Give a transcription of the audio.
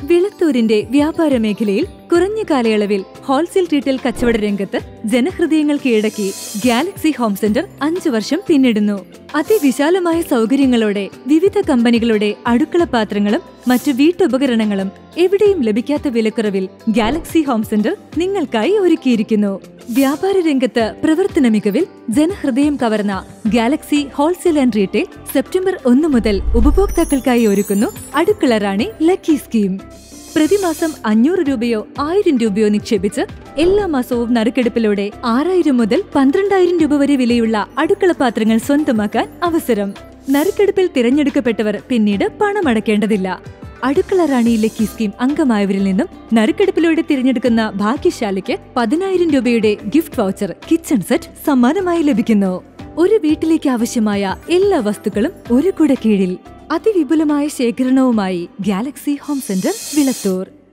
വിളത്തൂരിന്റെ വ്യാപാര മേഖലയിൽ കുറഞ്ഞ കാലയളവിൽ ഹോൾസെയിൽ റീറ്റെയിൽ കച്ചവട രംഗത്ത് ജനഹൃദയങ്ങൾ കീഴടക്കി ഗാലക്സി ഹോം സെന്റർ അഞ്ചു വർഷം പിന്നിടുന്നു അതിവിശാലമായ സൗകര്യങ്ങളോടെ വിവിധ കമ്പനികളുടെ അടുക്കള പാത്രങ്ങളും മറ്റു വീട്ടുപകരണങ്ങളും എവിടെയും ലഭിക്കാത്ത വിലക്കുറവിൽ ഗാലക്സി ഹോം സെന്റർ നിങ്ങൾക്കായി ഒരുക്കിയിരിക്കുന്നു വ്യാപാര രംഗത്ത് പ്രവർത്തന മികവിൽ ജനഹൃദയം കവർന്ന Galaxy wholesale and retail September ഒന്ന് മുതൽ ഉപഭോക്താക്കൾക്കായി ഒരുക്കുന്നു അടുക്കള റാണി ലക്കി സ്കീം പ്രതിമാസം അഞ്ഞൂറ് രൂപയോ ആയിരം രൂപയോ നിക്ഷേപിച്ച് എല്ലാ മാസവും നറുക്കെടുപ്പിലൂടെ ആറായിരം മുതൽ പന്ത്രണ്ടായിരം രൂപ വരെ വിലയുള്ള അടുക്കള പാത്രങ്ങൾ സ്വന്തമാക്കാൻ അവസരം നറുക്കെടുപ്പിൽ തിരഞ്ഞെടുക്കപ്പെട്ടവർ പിന്നീട് പണമടക്കേണ്ടതില്ല അടുക്കള റാണി ലക്കി സ്കീം അംഗമായവരിൽ നിന്നും നറുക്കെടുപ്പിലൂടെ തിരഞ്ഞെടുക്കുന്ന ഭാഗ്യശാലിക്ക് പതിനായിരം രൂപയുടെ ഗിഫ്റ്റ് വൗച്ചർ കിച്ചൺ സെറ്റ് സമ്മാനമായി ലഭിക്കുന്നു ഒരു വീട്ടിലേക്ക് ആവശ്യമായ എല്ലാ വസ്തുക്കളും ഒരു കുട കീഴിൽ അതിവിപുലമായ ശേഖരണവുമായി ഗാലക്സി ഹോം സെന്റർ വിളത്തൂർ